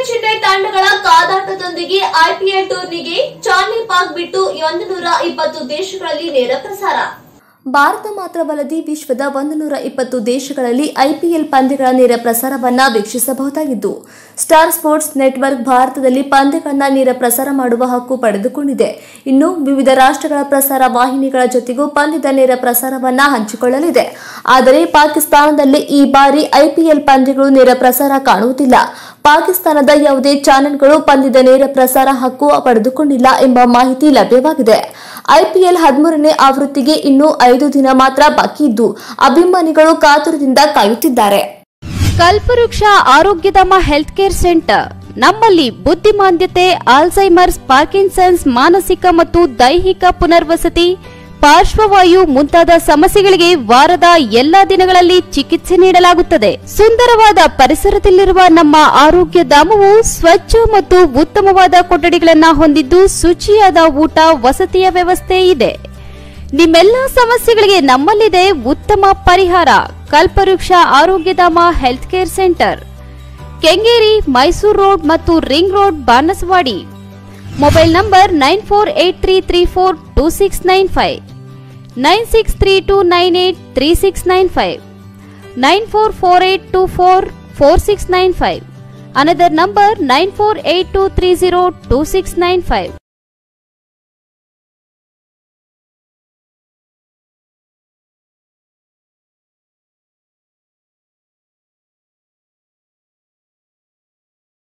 ಚೆನ್ನೈ ತಂಡಗಳ ಕಾದಾಟದೊಂದಿಗೆ ಐಪಿಎಲ್ ಟೂರ್ನಿಗೆ ಚಾರ್ಲಿ ಪಾರ್ಕ್ ಬಿಟ್ಟು ಒಂದು ನೂರ ಇಪ್ಪತ್ತು ದೇಶಗಳಲ್ಲಿ ನೇರ ಪ್ರಸಾರ ಭಾರತ ಮಾತ್ರವಲ್ಲದೆ ವಿಶ್ವದ ಒಂದು ನೂರ ಇಪ್ಪತ್ತು ದೇಶಗಳಲ್ಲಿ ಐಪಿಎಲ್ ಪಂದ್ಯಗಳ ನೇರ ಪ್ರಸಾರವನ್ನ ವೀಕ್ಷಿಸಬಹುದಾಗಿದ್ದು ಸ್ಟಾರ್ ಸ್ಪೋರ್ಟ್ಸ್ ನೆಟ್ವರ್ಕ್ ಭಾರತದಲ್ಲಿ ಪಂದ್ಯಗಳನ್ನ ನೇರ ಪ್ರಸಾರ ಮಾಡುವ ಹಕ್ಕು ಪಡೆದುಕೊಂಡಿದೆ ಇನ್ನು ವಿವಿಧ ರಾಷ್ಟ್ರಗಳ ಪ್ರಸಾರ ವಾಹಿನಿಗಳ ಜೊತೆಗೂ ಪಂದ್ಯದ ನೇರ ಪ್ರಸಾರವನ್ನ ಹಂಚಿಕೊಳ್ಳಲಿದೆ ಆದರೆ ಪಾಕಿಸ್ತಾನದಲ್ಲಿ ಈ ಬಾರಿ ಐಪಿಎಲ್ ಪಂದ್ಯಗಳು ನೇರ ಪ್ರಸಾರ ಕಾಣುವುದಿಲ್ಲ ಪಾಕಿಸ್ತಾನದ ಯಾವುದೇ ಚಾನೆಲ್ಗಳು ಪಂದ್ಯದ ನೇರ ಪ್ರಸಾರ ಹಕ್ಕು ಪಡೆದುಕೊಂಡಿಲ್ಲ ಎಂಬ ಮಾಹಿತಿ ಲಭ್ಯವಾಗಿದೆ ಐಪಿಎಲ್ ಹದಿಮೂರನೇ ಆವೃತ್ತಿಗೆ ಇನ್ನೂ ಐದು ದಿನ ಮಾತ್ರ ಬಾಕಿ ಇದ್ದು ಅಭಿಮಾನಿಗಳು ಕಾತುರದಿಂದ ಕಾಯುತ್ತಿದ್ದಾರೆ ಕಲ್ಪವೃಕ್ಷ ಆರೋಗ್ಯಧಾಮ ಹೆಲ್ತ್ ಕೇರ್ ಸೆಂಟರ್ ನಮ್ಮಲ್ಲಿ ಬುದ್ಧಿಮಾಂದ್ಯತೆ ಆಲ್ಝೈಮರ್ಸ್ ಪಾರ್ಕಿನ್ಸನ್ಸ್ ಮಾನಸಿಕ ಮತ್ತು ದೈಹಿಕ ಪುನರ್ವಸತಿ ಪಾರ್ಶ್ವವಾಯು ಮುಂತಾದ ಸಮಸ್ಯೆಗಳಿಗೆ ವಾರದ ಎಲ್ಲಾ ದಿನಗಳಲ್ಲಿ ಚಿಕಿತ್ಸೆ ನೀಡಲಾಗುತ್ತದೆ ಸುಂದರವಾದ ಪರಿಸರದಲ್ಲಿರುವ ನಮ್ಮ ಆರೋಗ್ಯ ಧಾಮವು ಸ್ವಚ್ಛ ಮತ್ತು ಉತ್ತಮವಾದ ಕೊಠಡಿಗಳನ್ನ ಹೊಂದಿದ್ದು ಶುಚಿಯಾದ ಊಟ ವಸತಿಯ ವ್ಯವಸ್ಥೆ ಇದೆ ನಿಮ್ಮೆಲ್ಲ ಸಮಸ್ಯೆಗಳಿಗೆ ನಮ್ಮಲ್ಲಿದೆ ಉತ್ತಮ ಪರಿಹಾರ Kalpavriksha Arogyadhama health care centre Kengeri Mysuru road ಮತ್ತು ring road Banaswadi mobile number nine four eight three three four two six nine five nine six three two nine eight three six nine five nine four four eight two four four six nine five another number nine four eight two three zero two six nine five